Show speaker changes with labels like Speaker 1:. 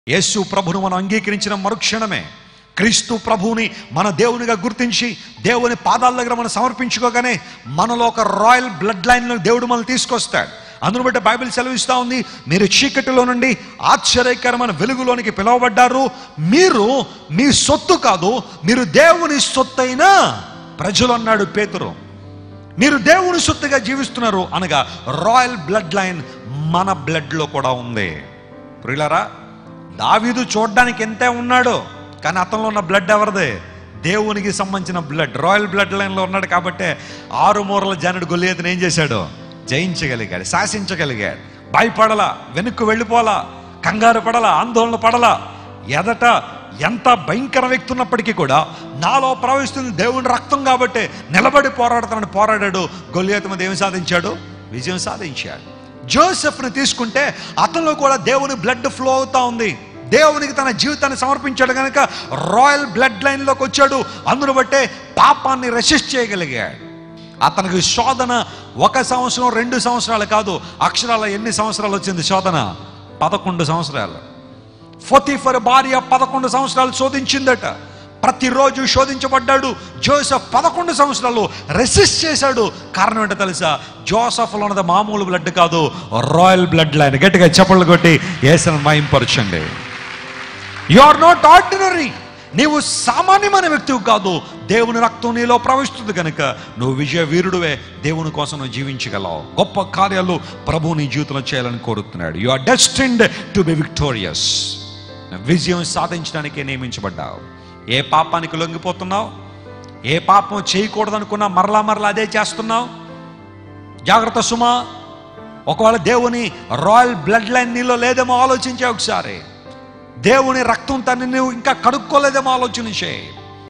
Speaker 1: యేసు ప్రభును మనం అంగీకరించిన మరుక్షణమే క్రీస్తు ప్రభువుని మన దేవునిగా గుర్తించి దేవుని పాదాల దగ్గర మనం సమర్పించుకోగానే మనలో ఒక రాయల్ బ్లడ్ లైన్లో దేవుడు మనల్ని తీసుకొస్తాడు అందును బట్టి బైబిల్ సెలవిస్తూ ఉంది మీరు చీకటిలో నుండి ఆశ్చర్యకరమైన వెలుగులోనికి పిలువబడ్డారు మీరు మీ సొత్తు కాదు మీరు దేవుని సొత్తైన ప్రజలు అన్నాడు పేతురు మీరు దేవుని సొత్తుగా జీవిస్తున్నారు అనగా రాయల్ బ్లడ్ లైన్ మన బ్లడ్లో కూడా ఉంది ప్రియులారా దావీదు చూడడానికి ఎంతే ఉన్నాడు కానీ అతనిలో ఉన్న బ్లడ్ ఎవరిదే దేవునికి సంబంధించిన బ్లడ్ రాయల్ బ్లడ్ లైన్లో ఉన్నాడు కాబట్టి ఆరు మూరల జానుడు గొల్లియతను ఏం చేశాడు జయించగలిగాడు శాసించగలిగాడు భయపడలా వెనుక్కు వెళ్ళిపోలా కంగారు పడలా ఆందోళన పడలా ఎదట ఎంత భయంకర వ్యక్తి ఉన్నప్పటికీ కూడా నాలో ప్రవహిస్తుంది దేవుని రక్తం కాబట్టి నిలబడి పోరాడుతానని పోరాడాడు గొల్లియత మీద ఏమి సాధించాడు విజయం సాధించాడు జోసెఫ్ని తీసుకుంటే అతనిలో కూడా దేవుని బ్లడ్ ఫ్లో అవుతా ఉంది దేవునికి తన జీవితాన్ని సమర్పించాడు కనుక రాయల్ బ్లడ్ లైన్లోకి వచ్చాడు అందును బట్టే పాపాన్ని రెసిస్ట్ చేయగలిగాడు అతనికి శోధన ఒక సంవత్సరం రెండు సంవత్సరాలు కాదు అక్షరాల ఎన్ని సంవత్సరాలు వచ్చింది శోధన పదకొండు సంవత్సరాలు ఫొతిఫర్ భార్య పదకొండు సంవత్సరాలు శోధించిందట ప్రతిరోజు శోధించబడ్డాడు జోసెఫ్ పదకొండు సంవత్సరాలు రెసిస్ట్ చేశాడు కారణం ఏంటో తెలుసా జోసఫ్లో ఉన్నది మామూలు బ్లడ్ కాదు రాయల్ బ్లడ్ లైన్ గట్టిగా చప్పట్లు కొట్టి ఏసన మాయింపరచండి యు ఆర్ నాట్ ఆర్డినరీ నీవు సామాన్యమైన వ్యక్తివి కాదు దేవుని రక్తం నీలో ప్రవహిస్తుంది కనుక నువ్వు విజయ వీరుడువే దేవుని కోసం నువ్వు జీవించగలవు గొప్ప కార్యాలు ప్రభు నీ జీవితంలో చేయాలని కోరుతున్నాడు you are destined to be victorious విజయం సాధించడానికే నియమించబడ్డావు ఏ పాపానికి లొంగిపోతున్నావు ఏ పాపం చేయకూడదనుకున్నా మరలా మరలా అదే చేస్తున్నావు జాగ్రత్త సుమా ఒకవేళ దేవుని రాయల్ బ్లడ్ లైన్ నీలో లేదేమో ఆలోచించే ఒకసారి దేవుని రక్తం తన్ని నువ్వు ఇంకా కడుక్కోలేదేమో ఆలోచన చేయి